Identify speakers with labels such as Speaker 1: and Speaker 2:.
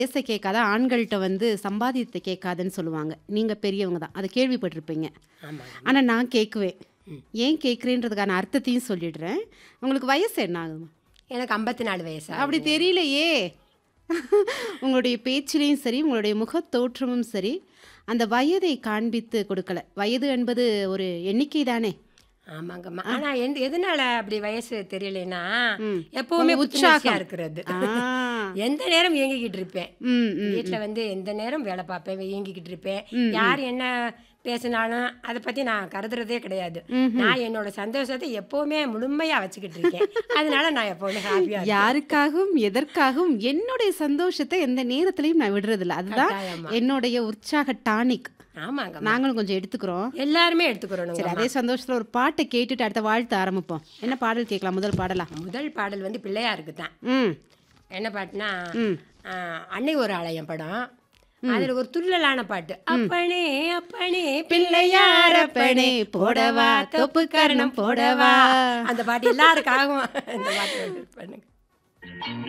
Speaker 1: வயசை கேட்காத ஆண்கள்கிட்ட வந்து சம்பாதியத்தை கேட்காதன்னு சொல்லுவாங்க நீங்கள் பெரியவங்க தான் அதை கேள்விப்பட்டிருப்பீங்க
Speaker 2: ஆமாங்க
Speaker 1: ஆனால் நான் கேட்குவேன் ஏன் கேட்குறேன்றதுக்கான அர்த்தத்தையும் சொல்லிடுறேன் உங்களுக்கு வயசு என்ன ஆகுதுமா
Speaker 2: எனக்கு ஐம்பத்தி நாலு வயசா
Speaker 1: அப்படி தெரியலையே உங்களுடைய பேச்சிலையும் சரி உங்களுடைய முகத் தோற்றமும் சரி அந்த வயதை காண்பித்து கொடுக்கல வயது என்பது ஒரு எண்ணிக்கை தானே
Speaker 2: ஆமாங்கம்மா ஆனா எந்த எதனால அப்படி வயசு தெரியலைன்னா
Speaker 1: ம்.
Speaker 2: எப்பவுமே
Speaker 1: ஒரு
Speaker 2: உற்சாகம்
Speaker 1: உற்சாகம்.
Speaker 2: இருக்கிறது
Speaker 1: ஆ.
Speaker 2: எந்த நேரம் இயங்கிக்கிட்டு இருப்பேன்
Speaker 1: ம் ம்
Speaker 2: வீட்ல வந்து எந்த நேரம் வேலை பார்ப்பேன் இயங்கிக்கிட்டு இருப்பேன் யார் என்ன பேசினாலும் அதை பத்தி நான் கருதுறதே கிடையாது நான் என்னோட சந்தோஷத்தை எப்பவுமே முழுமையா வச்சுக்கிட்டு இருக்கேன் அதனால நான் எப்பவுமே ஹாப்பியா
Speaker 1: யாருக்காகவும் எதற்காகவும் என்னுடைய சந்தோஷத்தை எந்த நேரத்திலையும் நான் விடுறதில்ல அதுதான்
Speaker 2: கட்டாயமா.
Speaker 1: என்னுடைய உற்சாக டானிக்
Speaker 2: ஆமாங்க
Speaker 1: நாங்களும் கொஞ்சம் எடுத்துக்கிறோம்
Speaker 2: எல்லாருமே எடுத்துக்கிறோம்
Speaker 1: சரி அதே சந்தோஷத்துல ஒரு பாட்டை கேட்டுட்டு அடுத்த வாழ்த்து ஆரம்பிப்போம் என்ன பாடல் கேட்கலாம் முதல் பாடலா
Speaker 2: முதல் பாடல் வந்து பிள்ளையாருக்கு தான்
Speaker 1: ம்
Speaker 2: என்ன பாட்டுனா
Speaker 1: ம்.
Speaker 2: ஆ, அன்னை ஒரு ஆலயம் படம் அதுல ஒரு துள்ளலான பாட்டு அப்பனே அப்பனே
Speaker 1: பிள்ளையாரப்பனே போடவா தொப்பு கரணம் போடவா
Speaker 2: அந்த பாட்டு எல்லாருக்காகவும் அந்த பாட்டு பண்ணுங்க